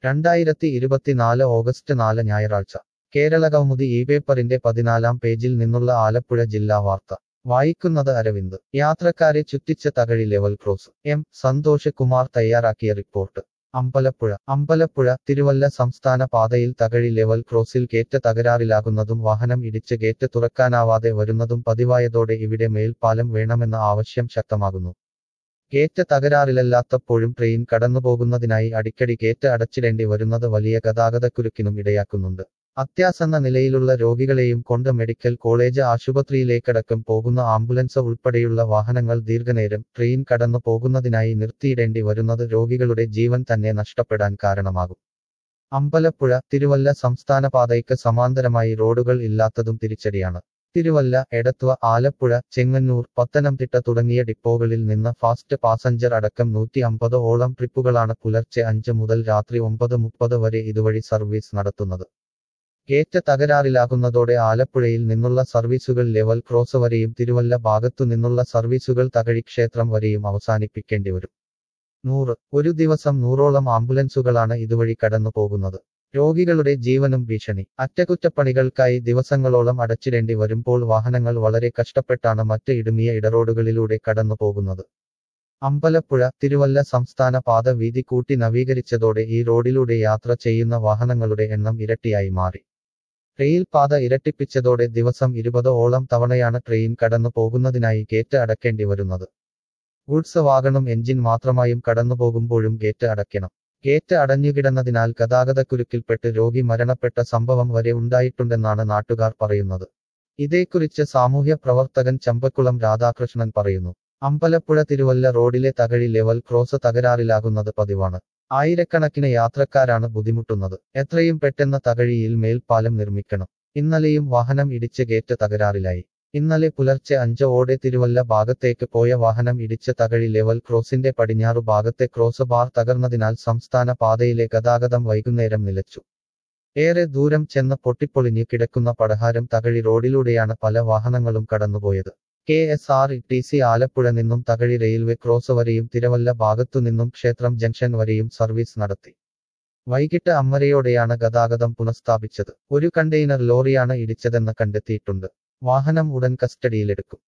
രണ്ടായിരത്തി ഇരുപത്തിനാല് ഓഗസ്റ്റ് നാല് ഞായറാഴ്ച കേരള കൗമുദി ഈ പേപ്പറിന്റെ പതിനാലാം പേജിൽ നിന്നുള്ള ആലപ്പുഴ ജില്ലാ വാർത്ത വായിക്കുന്നത് അരവിന്ദ് യാത്രക്കാരെ ചുറ്റിച്ച Thakazhi level cross M Santhosh Kumar തയ്യാറാക്കിയ റിപ്പോർട്ട് അമ്പലപ്പുഴ അമ്പലപ്പുഴ തിരുവല്ല സംസ്ഥാന പാതയിൽ തകഴി ലെവൽ ക്രോസിൽ ഗേറ്റ് തകരാറിലാകുന്നതും വാഹനം ഇടിച്ച് ഗേറ്റ് തുറക്കാനാവാതെ വരുന്നതും പതിവായതോടെ ഇവിടെ മേൽപ്പാലം വേണമെന്ന ആവശ്യം ശക്തമാകുന്നു ഗേറ്റ് തകരാറിലല്ലാത്തപ്പോഴും ട്രെയിൻ കടന്നുപോകുന്നതിനായി അടിക്കടി ഗേറ്റ് അടച്ചിടേണ്ടി വരുന്നത് വലിയ ഗതാഗതക്കുരുക്കിനും ഇടയാക്കുന്നുണ്ട് അത്യാസന്ന നിലയിലുള്ള രോഗികളെയും കൊണ്ട് മെഡിക്കൽ കോളേജ് ആശുപത്രിയിലേക്കടക്കം പോകുന്ന ആംബുലൻസ് ഉൾപ്പെടെയുള്ള വാഹനങ്ങൾ ദീർഘനേരം ട്രെയിൻ കടന്നു പോകുന്നതിനായി നിർത്തിയിടേണ്ടി വരുന്നത് രോഗികളുടെ ജീവൻ തന്നെ നഷ്ടപ്പെടാൻ കാരണമാകും അമ്പലപ്പുഴ തിരുവല്ല സംസ്ഥാന പാതയ്ക്ക് സമാന്തരമായി റോഡുകൾ ഇല്ലാത്തതും തിരിച്ചടിയാണ് തിരുവല്ല എടത്വ ആലപ്പുഴ ചെങ്ങന്നൂർ പത്തനംതിട്ട തുടങ്ങിയ ഡിപ്പോകളിൽ നിന്ന് ഫാസ്റ്റ് പാസഞ്ചർ അടക്കം നൂറ്റി അമ്പത് ഓളം ട്രിപ്പുകളാണ് പുലർച്ചെ അഞ്ച് മുതൽ രാത്രി ഒമ്പത് മുപ്പത് വരെ ഇതുവഴി സർവീസ് നടത്തുന്നത് ഗേറ്റ് തകരാറിലാകുന്നതോടെ ആലപ്പുഴയിൽ നിന്നുള്ള സർവീസുകൾ ലെവൽ ക്രോസ് വരെയും തിരുവല്ല ഭാഗത്തു നിന്നുള്ള സർവീസുകൾ തകഴി ക്ഷേത്രം വരെയും അവസാനിപ്പിക്കേണ്ടി വരും നൂറ് ഒരു ദിവസം നൂറോളം ആംബുലൻസുകളാണ് ഇതുവഴി കടന്നു പോകുന്നത് രോഗികളുടെ ജീവനും ഭീഷണി അറ്റകുറ്റപ്പണികൾക്കായി ദിവസങ്ങളോളം അടച്ചിടേണ്ടി വരുമ്പോൾ വാഹനങ്ങൾ വളരെ കഷ്ടപ്പെട്ടാണ് മറ്റ് ഇടുങ്ങിയ ഇടറോഡുകളിലൂടെ കടന്നു പോകുന്നത് അമ്പലപ്പുഴ തിരുവല്ല സംസ്ഥാന പാത വീതി കൂട്ടി നവീകരിച്ചതോടെ ഈ റോഡിലൂടെ യാത്ര ചെയ്യുന്ന വാഹനങ്ങളുടെ എണ്ണം ഇരട്ടിയായി മാറി റെയിൽ പാത ഇരട്ടിപ്പിച്ചതോടെ ദിവസം ഇരുപത് ഓളം തവണയാണ് ട്രെയിൻ കടന്നു പോകുന്നതിനായി ഗേറ്റ് അടക്കേണ്ടി വരുന്നത് ഗുഡ്സ് വാഗണും എഞ്ചിൻ മാത്രമായും കടന്നുപോകുമ്പോഴും ഗേറ്റ് അടയ്ക്കണം ഗേറ്റ് അടഞ്ഞുകിടന്നതിനാൽ ഗതാഗതക്കുരുക്കിൽപ്പെട്ട് രോഗി മരണപ്പെട്ട സംഭവം വരെ ഉണ്ടായിട്ടുണ്ടെന്നാണ് നാട്ടുകാർ പറയുന്നത് ഇതേക്കുറിച്ച് സാമൂഹ്യ പ്രവർത്തകൻ ചമ്പക്കുളം രാധാകൃഷ്ണൻ പറയുന്നു അമ്പലപ്പുഴ തിരുവല്ല റോഡിലെ തകഴി ലെവൽ ക്രോസ് തകരാറിലാകുന്നത് പതിവാണ് ആയിരക്കണക്കിന് യാത്രക്കാരാണ് ബുദ്ധിമുട്ടുന്നത് എത്രയും പെട്ടെന്ന് തകഴിയിൽ മേൽപ്പാലം നിർമ്മിക്കണം ഇന്നലെയും വാഹനം ഇടിച്ച് ഗേറ്റ് തകരാറിലായി ഇന്നലെ പുലർച്ചെ അഞ്ച് ഓടെ തിരുവല്ല ഭാഗത്തേക്ക് പോയ വാഹനം ഇടിച്ച് തകഴി ലെവൽ ക്രോസിന്റെ പടിഞ്ഞാറു ഭാഗത്തെ ക്രോസ് ബാർ തകർന്നതിനാൽ സംസ്ഥാന പാതയിലെ ഗതാഗതം വൈകുന്നേരം നിലച്ചു ഏറെ ദൂരം ചെന്ന് പൊട്ടിപ്പൊളിഞ്ഞ് കിടക്കുന്ന പടഹാരം തകഴി റോഡിലൂടെയാണ് പല വാഹനങ്ങളും കടന്നുപോയത് K S R T C Alappuzha നിന്നും തകഴി റെയിൽവേ ക്രോസ് വരെയും തിരുവല്ല ഭാഗത്തു നിന്നും ക്ഷേത്രം ജംഗ്ഷൻ വരെയും സർവീസ് നടത്തി വൈകിട്ട് അമ്മരയോടെയാണ് ഗതാഗതം പുനഃസ്ഥാപിച്ചത് ഒരു കണ്ടെയ്നർ ലോറിയാണ് ഇടിച്ചതെന്ന് കണ്ടെത്തിയിട്ടുണ്ട് വാഹനം ഉടൻ കസ്റ്റഡിയിലെടുക്കും